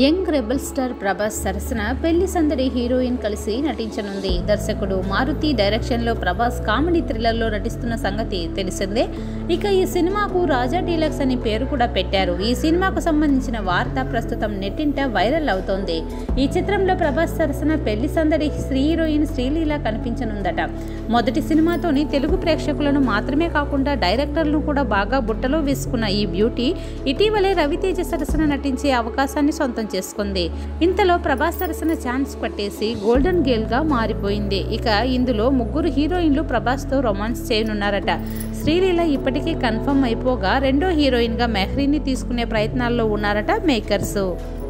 young rebel star Prabhas సరసన పెళ్లి సందడి హీరోయిన్ కలిసి నటించనుంది దర్శకుడు మారుతి డైరెక్షన్లో ప్రభాస్ కామెడీ థ్రిల్లర్లో నటిస్తున్న సంగతి తెలిసిందే ఇక ఈ సినిమాకు రాజా డీలక్స్ అని పేరు కూడా పెట్టారు ఈ సినిమాకు సంబంధించిన వార్త ప్రస్తుతం నెట్టింట వైరల్ అవుతోంది ఈ చిత్రంలో ప్రభాస్ సరసన పెళ్లి సందడి శ్రీ హీరోయిన్ శ్రీలీల కనిపించనుందట మొదటి సినిమాతోని తెలుగు ప్రేక్షకులను మాత్రమే కాకుండా డైరెక్టర్లను కూడా బాగా బుట్టలో వేసుకున్న ఈ బ్యూటీ ఇటీవలే రవితేజ సరసన నటించే అవకాశాన్ని సొంతం చేసుకుంది ఇంతలో ప్రభాస్ సరసన ఛాన్స్ పట్టేసి గోల్డెన్ గేల్ గా మారిపోయింది ఇక ఇందులో ముగ్గురు హీరోయిన్లు ప్రభాస్తో రొమాన్స్ చేయనున్నారట శ్రీలీల ఇప్పటికే కన్ఫర్మ్ అయిపోగా రెండో హీరోయిన్ గా మెహ్రీని తీసుకునే ప్రయత్నాల్లో ఉన్నారట మేకర్స్